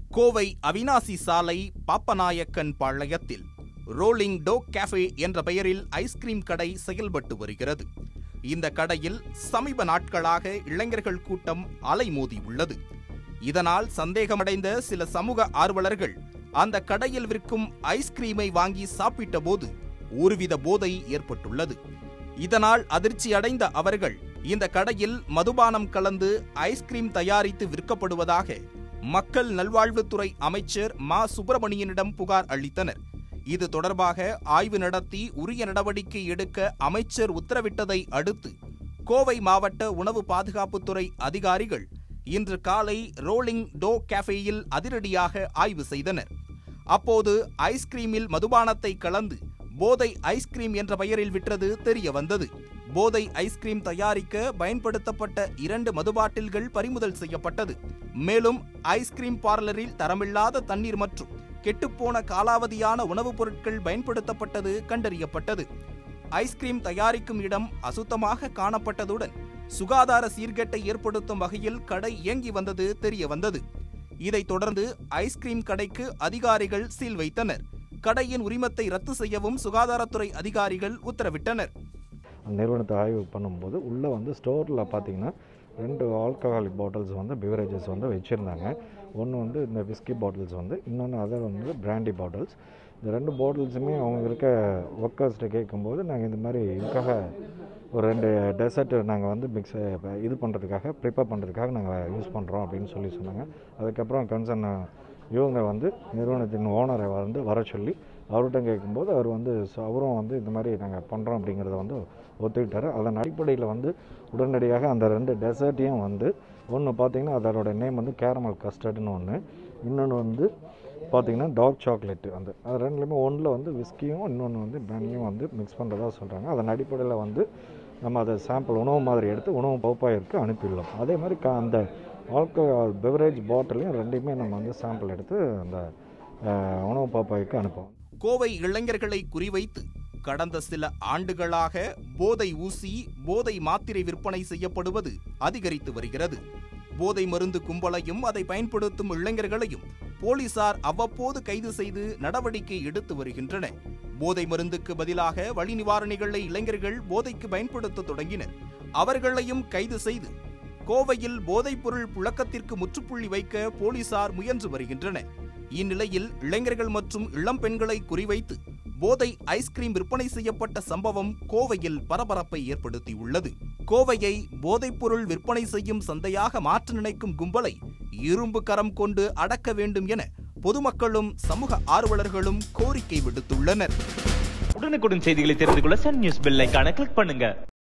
கோவை அவினாசி சாலை பாப்பநாயக்கன் பாளையத்தில் rolling to cafe என்ற பெயரில் ஐஸ்கிரீம் கடை செயல்பட்டு வருகிறது இந்த கடையில் சமீப நாட்களாக இளைஞர்கள் கூட்டம் அலைமோதி உள்ளது இதனால் சந்தேகமடைந்த சில சமூக ஆர்வலர்கள் அந்த கடையில் விற்கும் ஐஸ்கிரீமை வாங்கி சாப்பிட்டபோது ஒருவித போதை ஏற்பட்டுள்ளது இதனால் அதிர்ச்சி அடைந்த அவர்கள் இந்த கடையில் மதுபானம் கலந்து ஐஸ்கிரீம் தயாரித்து விற்கப்படுவதாக மக்கள் நல்வாழ்வுத்துறை அமைச்சர் மா சுப்பிரமணியனிடம் புகார் அளித்தனர் இது தொடர்பாக ஆய்வு நடத்தி உரிய நடவடிக்கை எடுக்க அமைச்சர் உத்தரவிட்டதை அடுத்து கோவை மாவட்ட உணவு பாதுகாப்புத்துறை அதிகாரிகள் இன்று காலை ரோலிங் டோ கேஃபேயில் அதிரடியாக ஆய்வு செய்தனர் அப்போது ஐஸ்கிரீமில் மதுபானத்தை கலந்து போதை ஐஸ்கிரீம் என்ற பெயரில் விற்றது தெரிய வந்தது போதை ஐஸ்கிரீம் தயாரிக்க பயன்படுத்தப்பட்ட இரண்டு மதுபாட்டில்கள் பறிமுதல் செய்யப்பட்டது மேலும் ஐஸ்கிரீம் பார்லரில் தரமில்லாத தண்ணீர் மற்றும் கெட்டுப்போன காலாவதியான உணவுப் பொருட்கள் பயன்படுத்தப்பட்டது கண்டறியப்பட்டது ஐஸ்கிரீம் தயாரிக்கும் இடம் அசுத்தமாக காணப்பட்டதுடன் சுகாதார சீர்கேட்டை ஏற்படுத்தும் வகையில் கடை இயங்கி வந்தது தெரிய வந்தது இதைத் தொடர்ந்து ஐஸ்கிரீம் கடைக்கு அதிகாரிகள் சீல் வைத்தனர் கடையின் உரிமத்தை ரத்து செய்யவும் சுகாதாரத்துறை அதிகாரிகள் உத்தரவிட்டனர் அந்த நிறுவனத்தை ஆய்வு பண்ணும்போது உள்ளே வந்து ஸ்டோரில் பார்த்தீங்கன்னா ரெண்டு ஆல்கஹாலிக் பாட்டில்ஸ் வந்து பிவரேஜஸ் வந்து வச்சுருந்தாங்க ஒன்று வந்து இந்த விஸ்கி பாட்டில்ஸ் வந்து இன்னொன்று அதர் வந்து பிராண்டி பாட்டில்ஸ் இந்த ரெண்டு பாட்டில்ஸுமே அவங்க இருக்க ஒர்க்கர்ஸ்கிட்ட கேட்கும்போது நாங்கள் இந்த மாதிரி இதுக்காக ஒரு ரெண்டு டெசர்ட் நாங்கள் வந்து மிக்ஸ் இது பண்ணுறதுக்காக ப்ரிப்பேர் பண்ணுறதுக்காக நாங்கள் யூஸ் பண்ணுறோம் அப்படின்னு சொல்லி சொன்னாங்க அதுக்கப்புறம் கன்சர்ன் இவங்க வந்து நிறுவனத்தின் ஓனரை வந்து வர சொல்லி அவர்கிட்ட கேட்கும்போது அவர் வந்து so அவரும் வந்து இந்த மாதிரி நாங்கள் பண்ணுறோம் அப்படிங்கிறத வந்து ஒத்துக்கிட்டார் அதன் அடிப்படையில் வந்து உடனடியாக அந்த ரெண்டு டெசர்ட்டையும் வந்து ஒன்று பார்த்தீங்கன்னா அதோட நேம் வந்து கேரமல் கஸ்டர்டுன்னு ஒன்று இன்னொன்று வந்து பார்த்தீங்கன்னா டார்க் சாக்லேட்டு அந்த அது ரெண்டுலேயுமே ஒன்றில் வந்து விஸ்கியும் இன்னொன்று வந்து பிராண்டியும் வந்து மிக்ஸ் பண்ணுறதா சொல்கிறாங்க அதன் அடிப்படையில் வந்து நம்ம அதை சாம்பிள் உணவு மாதிரி எடுத்து உணவு பகுப்பாயிருக்கு அனுப்பிடலாம் அதே மாதிரி க அந்த ஆல்கஹால் பெவரேஜ் பாட்டிலையும் ரெண்டையுமே நம்ம வந்து சாம்பிள் எடுத்து அந்த அஹ், உணவு பகுப்பாய்க்கு அனுப்புவோம் கோவை இளைஞர்களை குறிவைத்து கடந்த சில ஆண்டுகளாக போதை ஊசி போதை மாத்திரை விற்பனை செய்யப்படுவது அதிகரித்து வருகிறது போதை மருந்து கும்பலையும் அதை பயன்படுத்தும் இளைஞர்களையும் போலீசார் அவ்வப்போது கைது செய்து நடவடிக்கை எடுத்து வருகின்றன போதை மருந்துக்கு பதிலாக வழி நிவாரணிகளை இளைஞர்கள் போதைக்கு பயன்படுத்த தொடங்கினர் அவர்களையும் கைது செய்து கோவையில் போதைப்பொருள் புழக்கத்திற்கு முற்றுப்புள்ளி வைக்க போலீசார் முயன்று வருகின்றனர் இந்நிலையில் இளைஞர்கள் மற்றும் இளம் பெண்களை குறிவைத்து போதை ஐஸ்கிரீம் விற்பனை செய்யப்பட்ட சம்பவம் கோவையில் பரபரப்பை ஏற்படுத்தியுள்ளது கோவையை போதைப்பொருள் விற்பனை செய்யும் சந்தையாக மாற்ற நினைக்கும் கும்பலை இரும்பு கரம் கொண்டு அடக்க வேண்டும் என பொதுமக்களும் சமூக ஆர்வலர்களும் கோரிக்கை விடுத்துள்ளனர் உடனுக்குடன் செய்திகளை தெரிந்து கொள்ள சன் நியூஸ் பெல் ஐகானை கிளிக் பண்ணுங்க